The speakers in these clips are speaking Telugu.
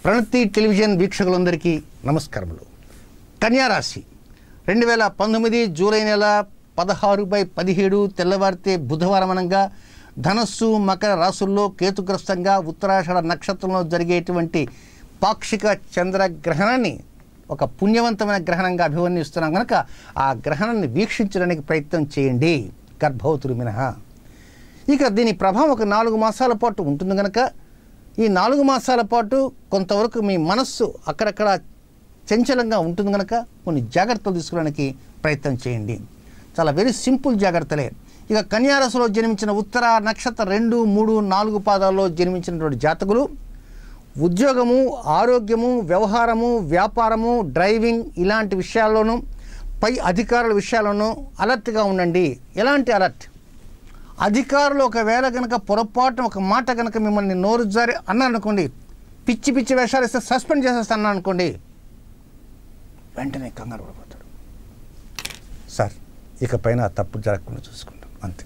ప్రణతి టెలివిజన్ వీక్షకులందరికీ నమస్కారములు కన్యారాశి రెండు వేల పంతొమ్మిది జూలై నెల పదహారు బై పదిహేడు తెల్లవారితే బుధవారం అనగా ధనస్సు మకర రాశుల్లో కేతుగ్రస్తంగా ఉత్తరాషాఢ నక్షత్రంలో జరిగేటువంటి పాక్షిక చంద్రగ్రహణాన్ని ఒక పుణ్యవంతమైన గ్రహణంగా అభివర్ణిస్తున్నాం కనుక ఆ గ్రహణాన్ని వీక్షించడానికి ప్రయత్నం చేయండి గర్భవతులు మినహా ఇక దీని ప్రభావం ఒక నాలుగు మాసాల పాటు ఉంటుంది కనుక ఈ నాలుగు మాసాల పాటు కొంతవరకు మీ మనస్సు అక్కడక్కడ చంచలంగా ఉంటుంది కనుక కొన్ని జాగ్రత్తలు తీసుకోవడానికి ప్రయత్నం చేయండి చాలా వెరీ సింపుల్ జాగ్రత్తలే ఇక కన్యారసలో జన్మించిన ఉత్తర నక్షత్ర రెండు మూడు నాలుగు పాదాల్లో జన్మించినటువంటి జాతకులు ఉద్యోగము ఆరోగ్యము వ్యవహారము వ్యాపారము డ్రైవింగ్ ఇలాంటి విషయాల్లోనూ పై అధికారుల విషయాల్లోనూ అలర్ట్గా ఉండండి ఎలాంటి అలర్ట్ అధికారులు ఒకవేళ కనుక పొరపాటున ఒక మాట కనుక మిమ్మల్ని నోరు జారి అన్నారనుకోండి పిచ్చి పిచ్చి వేషాలు ఇస్తే సస్పెండ్ చేసేస్తాను అనుకోండి వెంటనే కంగారు పడిపోతాడు సార్ ఇక పైన ఆ తప్పు జరగకుండా చూసుకుంటాం అంతే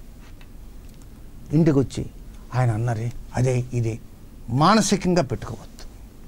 ఇంటికి వచ్చి ఆయన అన్నారే అదే ఇదే మానసికంగా పెట్టుకోవద్దు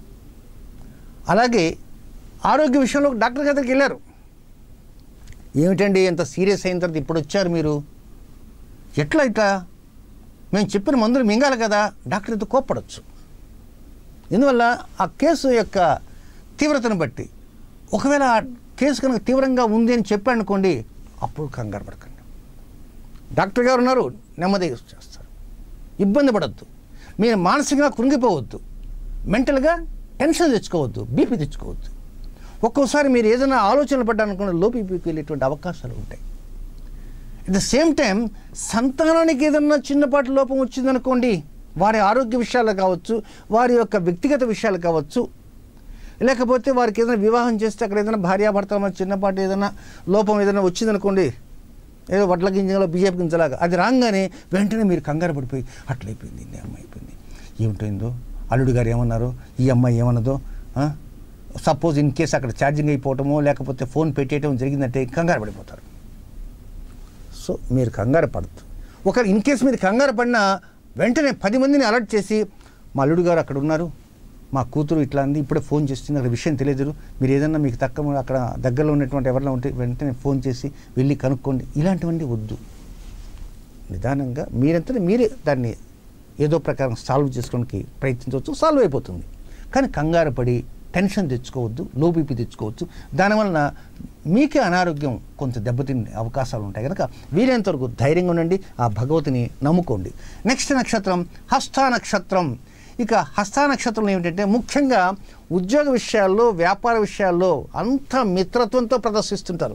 అలాగే ఆరోగ్య విషయంలో డాక్టర్ దగ్గరికి వెళ్ళారు ఏమిటండి ఎంత సీరియస్ అయిన తర్వాత ఇప్పుడు వచ్చారు మీరు ఎట్లా ఇట్లా మేము చెప్పిన మందులు మింగాలి కదా డాక్టర్ అయితే కోప్పడచ్చు ఎందువల్ల ఆ కేసు యొక్క తీవ్రతను బట్టి ఒకవేళ ఆ కేసు కనుక తీవ్రంగా ఉంది అని చెప్పానుకోండి అప్పుడు కంగారు పడకండి డాక్టర్ గారు ఉన్నారు నెమ్మదిగా చేస్తారు ఇబ్బంది పడద్దు మీరు మానసికంగా కృంగిపోవద్దు మెంటల్గా టెన్షన్ తెచ్చుకోవద్దు బీపీ తెచ్చుకోవద్దు ఒక్కోసారి మీరు ఏదైనా ఆలోచనలు పడ్డారనుకోండి లో బీపీకి వెళ్ళేటువంటి అవకాశాలు ఉంటాయి అట్ ద సేమ్ టైం సంతానానికి ఏదన్నా చిన్నపాటి లోపం వచ్చిందనుకోండి వారి ఆరోగ్య విషయాలు కావచ్చు వారి యొక్క వ్యక్తిగత విషయాలు కావచ్చు లేకపోతే వారికి ఏదైనా వివాహం చేస్తే అక్కడ ఏదైనా భార్యాభర్తల మధ్య చిన్నపాటి ఏదైనా లోపం ఏదైనా వచ్చిందనుకోండి ఏదో వడ్ల గింజలో బియ్యపు గింజలాగా అది రాగానే వెంటనే మీరు కంగారు పడిపోయి అట్లయిపోయింది ఈ అమ్మాయి అయిపోయింది ఏమిటైందో అల్లుడు గారు ఏమన్నారో ఈ అమ్మాయి ఏమన్నదో సపోజ్ ఇన్ కేసు అక్కడ ఛార్జింగ్ అయిపోవటమో లేకపోతే ఫోన్ పెట్టేయటం జరిగిందంటే కంగారు పడిపోతారు సో మీరు కంగారు పడద్దు ఒక ఇన్ కేసు మీరు కంగారు పడినా వెంటనే పది మందిని అలర్ట్ చేసి మా అల్లుడు గారు అక్కడ ఉన్నారు మా కూతురు ఇట్లా అంది ఇప్పుడే ఫోన్ చేస్తుంది అక్కడ విషయం తెలియదు మీరు ఏదన్నా మీకు తక్కువ అక్కడ దగ్గరలో ఉన్నటువంటి ఎవరైనా ఉంటే వెంటనే ఫోన్ చేసి వెళ్ళి కనుక్కోండి ఇలాంటివన్నీ వద్దు నిదానంగా మీరంతా మీరే దాన్ని ఏదో ప్రకారం సాల్వ్ చేసుకోవడానికి ప్రయత్నించవచ్చు సాల్వ్ అయిపోతుంది కానీ కంగారు పడి టెన్షన్ తెచ్చుకోవద్దు లో బీపీ తెచ్చుకోవచ్చు దానివలన మీకే అనారోగ్యం కొంత దెబ్బతినే అవకాశాలు ఉంటాయి కనుక వీలైనంత వరకు ధైర్యంగా ఉండండి ఆ భగవతిని నమ్ముకోండి నెక్స్ట్ నక్షత్రం హస్త నక్షత్రం ఇక హస్త నక్షత్రం ఏమిటంటే ముఖ్యంగా ఉద్యోగ విషయాల్లో వ్యాపార విషయాల్లో అంత మిత్రత్వంతో ప్రదర్శిస్తుంటారు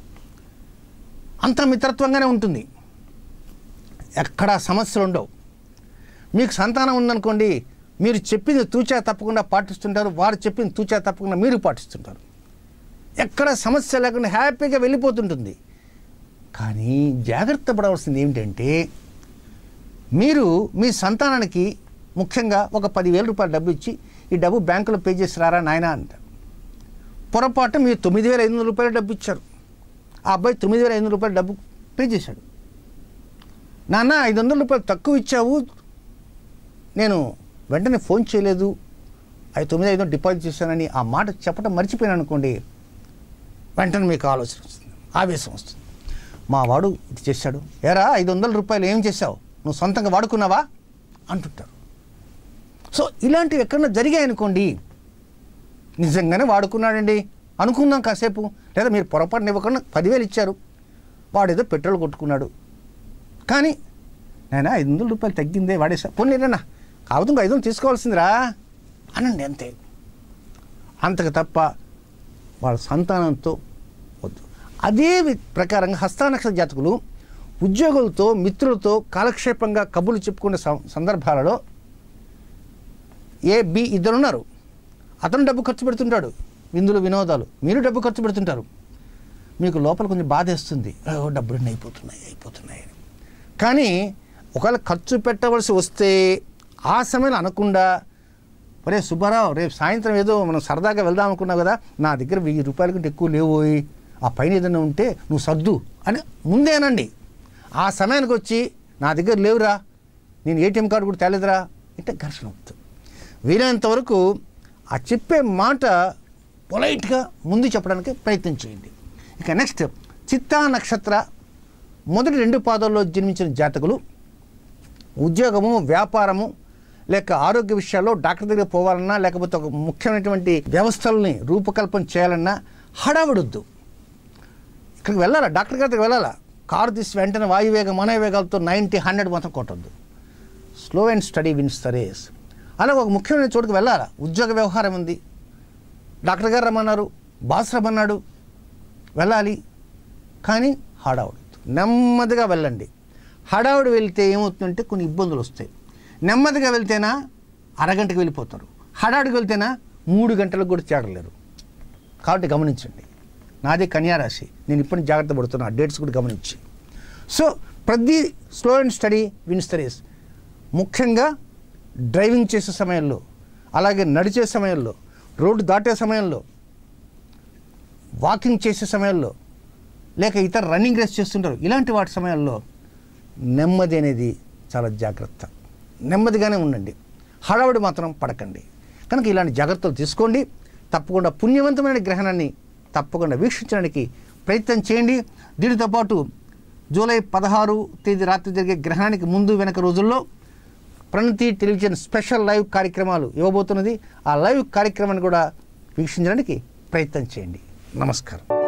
అంత మిత్రత్వంగానే ఉంటుంది ఎక్కడా సమస్యలు ఉండవు మీకు సంతానం ఉందనుకోండి మీరు చెప్పింది తూచా తప్పకుండా పాటిస్తుంటారు వారు చెప్పింది తూచా తప్పకుండా మీరు పాటిస్తుంటారు ఎక్కడ సమస్య లేకుండా హ్యాపీగా వెళ్ళిపోతుంటుంది కానీ జాగ్రత్త పడవలసింది ఏమిటంటే మీరు మీ సంతానానికి ముఖ్యంగా ఒక పదివేల రూపాయల డబ్బు ఇచ్చి ఈ డబ్బు బ్యాంకులో పే చేసి రారా నాయన అంటారు పొరపాటు మీరు తొమ్మిది వేల ఐదు వందల రూపాయల డబ్బు ఇచ్చారు ఆ అబ్బాయి తొమ్మిది వేల ఐదు వందల రూపాయల డబ్బు పే చేశాడు నాన్న ఐదు వందల రూపాయలు తక్కువ ఇచ్చావు నేను వెంటనే ఫోన్ చేయలేదు అవి తొమ్మిది ఐదు డిపాజిట్ చేశానని ఆ మాట చెప్పడం మర్చిపోయాను అనుకోండి వెంటనే మీకు ఆలోచన వస్తుంది ఆవేశం వస్తుంది మా వాడు ఇది చేశాడు ఏరా ఐదు వందల రూపాయలు ఏం చేశావు నువ్వు సొంతంగా వాడుకున్నావా అంటుంటారు సో ఇలాంటివి ఎక్కడన్నా జరిగాయనుకోండి నిజంగానే వాడుకున్నాడండి అనుకుందాం కాసేపు లేదా మీరు పొరపాటున ఇవ్వకుండా పదివేలు ఇచ్చారు వాడు ఏదో పెట్రోల్ కొట్టుకున్నాడు కానీ నేను ఐదు వందల రూపాయలు తగ్గిందే వాడేసా పోనీ లేదన్నా కావద్దు ఇంకో ఐదు వందలు తీసుకోవాల్సిందిరా అనండి అంతే అంతకు తప్ప వాళ్ళ సంతానంతో వద్దు అదే వి- ప్రకారంగా హస్తానక్షత్ర జాతకులు ఉద్యోగులతో మిత్రులతో కాలక్షేపంగా కబుర్లు చెప్పుకునే సం- సందర్భాలలో ఏ బి ఇద్దరు ఉన్నారు అతను డబ్బు ఖర్చు పెడుతుంటాడు విందులు వినోదాలు మీరు డబ్బు ఖర్చు పెడుతుంటారు మీకు లోపల కొంచెం బాధ వేస్తుంది "ఓ, డబ్బులన్నీ అయిపోతున్నాయి అయిపోతున్నాయి అని కానీ ఒకవేళ ఖర్చు పెట్టవలసి వస్తే ఆ సమయంలో అనకుండా ఒరే సుబ్బారావు రేపు సాయంత్రం ఏదో మనం సరదాగా వెళ్దాం అనుకున్నావు కదా నా దగ్గర వెయ్యి రూపాయల కంటే ఎక్కువ లేవోయ్ ఆ పైన ఏదైనా ఉంటే నువ్వు సర్దు అని ముందేనండి ఆ సమయానికి వచ్చి నా దగ్గర లేవురా నేను ఏటీఎం కార్డు కూడా తేలేదురా అంటే ఘర్షణ అవుతుంది వీలైనంత వరకు ఆ చెప్పే మాట పొలైట్గా ముందు చెప్పడానికి ప్రయత్నం చేయండి ఇక నెక్స్ట్ చిత్తా నక్షత్ర మొదటి రెండు పాదాల్లో జన్మించిన జాతకులు ఉద్యోగము వ్యాపారము లేక ఆరోగ్య విషయాల్లో డాక్టర్ దగ్గర పోవాలన్నా లేకపోతే ఒక ముఖ్యమైనటువంటి వ్యవస్థల్ని రూపకల్పన చేయాలన్నా హడావిడొద్దు ఇక్కడికి వెళ్ళాలా డాక్టర్ గారి దగ్గర వెళ్ళాలా కారు తీసి వెంటనే వాయువేగం మనోవేగాలతో నైంటీ హండ్రెడ్ మాత్రం కొట్టద్దు slow and steady wins the race అలా ఒక ముఖ్యమైన చోటుకు వెళ్ళాలా ఉద్యోగ వ్యవహారం ఉంది డాక్టర్ గారు రమ్మన్నారు బాస్ రమ్మన్నాడు వెళ్ళాలి కానీ హడావుడు నెమ్మదిగా వెళ్ళండి హడావుడి వెళ్తే ఏమవుతుందంటే కొన్ని ఇబ్బందులు వస్తాయి నెమ్మదిగా వెళ్తేనా అరగంటకు వెళ్ళిపోతారు హడావుడికి వెళ్తేనా మూడు గంటలకు కూడా చేరలేరు కాబట్టి గమనించండి నాది కన్యారాశి నేను ఇప్పటి నుంచి జాగ్రత్త పడుతున్నా ఆ డేట్స్ కూడా గమనించి సో ప్రతి slow and steady wins the race ముఖ్యంగా డ్రైవింగ్ చేసే సమయంలో అలాగే నడిచే సమయంలో రోడ్డు దాటే సమయంలో వాకింగ్ చేసే సమయంలో లేక ఇతర రన్నింగ్ రేస్ చేస్తుంటారు ఇలాంటి వాటి సమయాల్లో నెమ్మది అనేది చాలా జాగ్రత్త నెమ్మదిగానే ఉండండి హడావుడి మాత్రం పడకండి కనుక ఇలాంటి జాగ్రత్తలు తీసుకోండి తప్పకుండా పుణ్యవంతమైన గ్రహణాన్ని తప్పకుండా వీక్షించడానికి ప్రయత్నం చేయండి దీనితో పాటు జూలై పదహారు తేదీ రాత్రి జరిగే గ్రహణానికి ముందు వెనక రోజుల్లో ప్రణతి టెలివిజన్ స్పెషల్ లైవ్ కార్యక్రమాలు ఇవ్వబోతున్నది ఆ లైవ్ కార్యక్రమాన్ని కూడా వీక్షించడానికి ప్రయత్నం చేయండి నమస్కారం